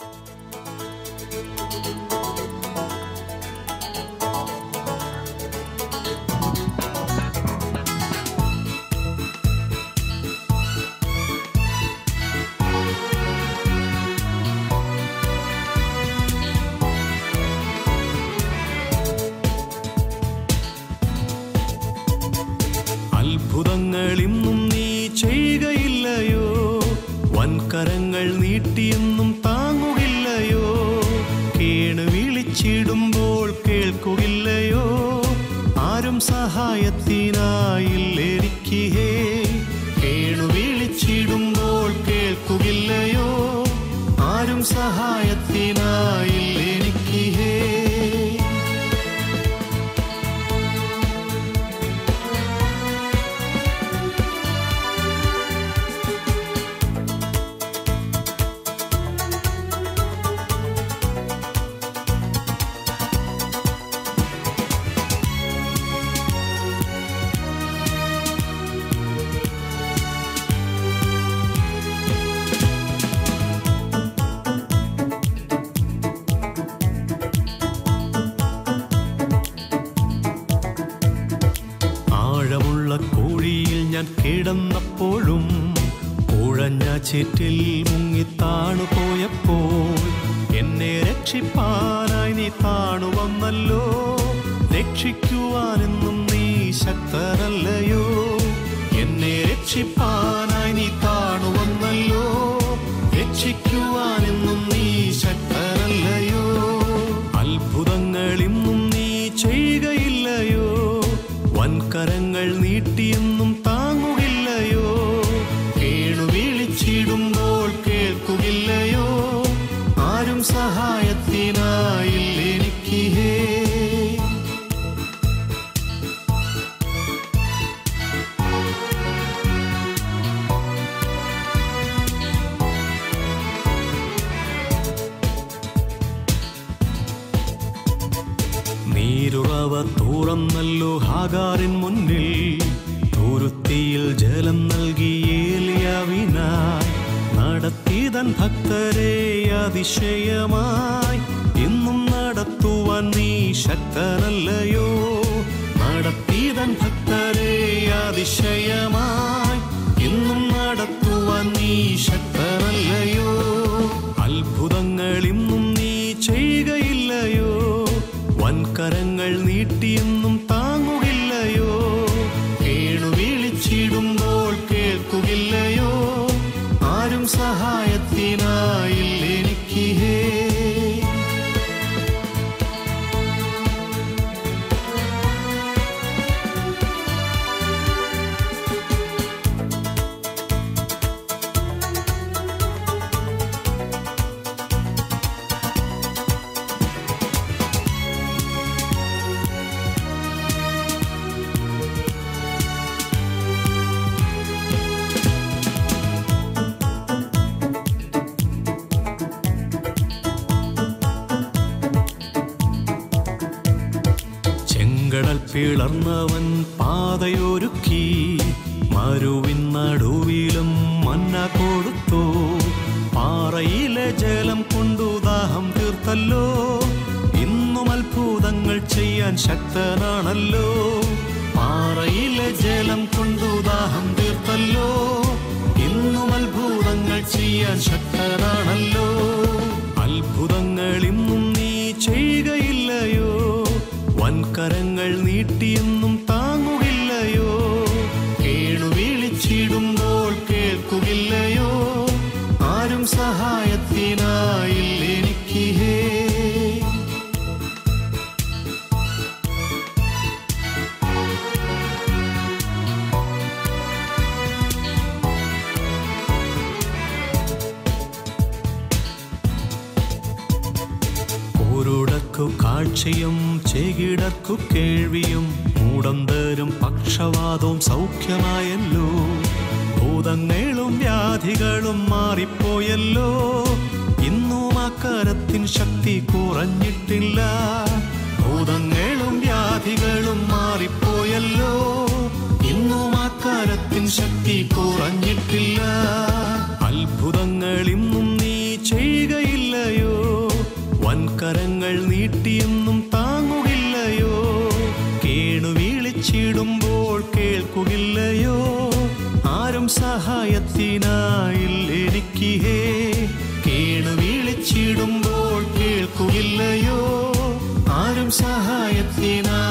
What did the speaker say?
അത്ഭുതങ്ങൾ ഇന്നും നീ ചെയ്യുകയില്ലയോ വൻകരങ്ങൾ നീട്ടിയെന്നും താങ്ങുകില്ലയോ കേണു വിളിച്ചിടുമ്പോൾ കേൾക്കുകില്ലയോ ആരും സഹായത്തിനായില്ലെനിക്ക് ഹേ കേണു വിളിച്ചിടുമ്പോൾ കേൾക്കുകില്ലയോ ആരും സഹായത്തിനായില്ലെനിക്ക് ഹേ ആഴമുള്ള കോഴിയിൽ ഞാൻ കിടന്നപ്പോഴും കുഴഞ്ഞ ചേറ്റിൽ മുങ്ങി താണു പോയപ്പോൾ എന്നെ രക്ഷിപ്പാനായി നീ താണു വന്നല്ലോ രക്ഷിക്കുവാനെന്നും നീ ശക്തനല്ലയോ എന്നെ രക്ഷിപ്പാനായി നീ താണു വന്നല്ലോ രക്ഷിക്കുവാനെന്നും നീ ശക്തനല്ലയോ അത്ഭുതങ്ങൾ ഇന്നും നീ ചെയ്യുകയില്ലയോ വൻകരങ്ങൾ നീട്ടിയെന്നും താങ്ങുകില്ലയോ കേണു വിളിച്ചിടുമ്പോൾ കേൾക്കുകില്ലയോ ആരും സഹായത്തിനായില്ലെനിക്ക് ഹേ നീരുറവ തുറന്നല്ലോ ഹാഗാറിൻ മുന്നിൽ തുരുത്തിയിൽ ജലം നൽകി ഏലിയാവിനായി നടത്തിതൻ ഭക്തരെ അതിശയമായി ഇന്നും നടത്തുവാൻ നീ ശക്തനല്ലയോ നടത്തിതൻ ഭക്തരെ അതിശയമായി ഇന്നും നടത്തുവാൻ നീ ശക്തനല്ലയോ അത്ഭുതങ്ങൾ ഇന്നും നീ ചെയ്യുകയില്ലയോ വൻകരങ്ങൾ നീട്ടിയെന്നും താങ്ങുകില്ലയോ കേണു വിളിച്ചിടുമ്പോൾ കേൾക്കുകില്ലയോ ആരും സഹായത്തിനായില്ലെനിക്ക് ഹേ ചെങ്കടൽ പിളർന്നവൻ പാതയൊരുക്കി മരുവിൻ നടുവിലും മന്ന കൊടുത്തു പാറയിലെ ജലം കൊണ്ടു ദാഹം തീർത്തല്ലോ ഇന്നും അത്ഭുതങ്ങൾ ചെയ്യാൻ ശക്തനാണല്ലോ പാറയിലെ ജലം കൊണ്ടു ദാഹം തീർത്തല്ലോ ഇന്നും അത്ഭുതങ്ങൾ ചെയ്യാൻ ശക്തനാണല്ലോ അത്ഭുതങ്ങൾ ഇന്നും നീ ചെയ്യുകയില്ലയോ വൻകരങ്ങൾ നീട്ടിയെന്നും താങ്ങുകില്ലയോ കേണു വിളിച്ചിടുമ്പോൾ കേൾക്കുകില്ലയോ ആരും സഹായത്തിനായില്ലെനിക്ക് ഹേ കുരുടക്കു കാഴ്ചയും ചെകിടർക്കു കേൾവിയും മൂടന്തരും പക്ഷവാതവും സൗഖ്യമായല്ലോ ഭൂതങ്ങളും വ്യാധികളും മാറിപ്പോയല്ലോ ഇന്നും ആ കരത്തിൻ ശക്തി കുറഞ്ഞിട്ടില്ല ഭൂതങ്ങളും വ്യാധികളും മാറിപ്പോയല്ലോ ഇന്നും ആ കരത്തിൻ ശക്തി കുറഞ്ഞിട്ടില്ല അത്ഭുതങ്ങൾ ഇന്നും നീ ചെയ്യുകയില്ലയോ കരങ്ങൾ നീട്ടിയെന്നും താങ്ങുകില്ലയോ കേണു വീളിച്ചിടുമ്പോൾ കേൾക്കുകില്ലയോ ആരും സഹായത്തിനായില്ല എനിക്ക് ഹേ കേണു വീളിച്ചിടുമ്പോൾ കേൾക്കുകില്ലയോ ആരും സഹായത്തിനായി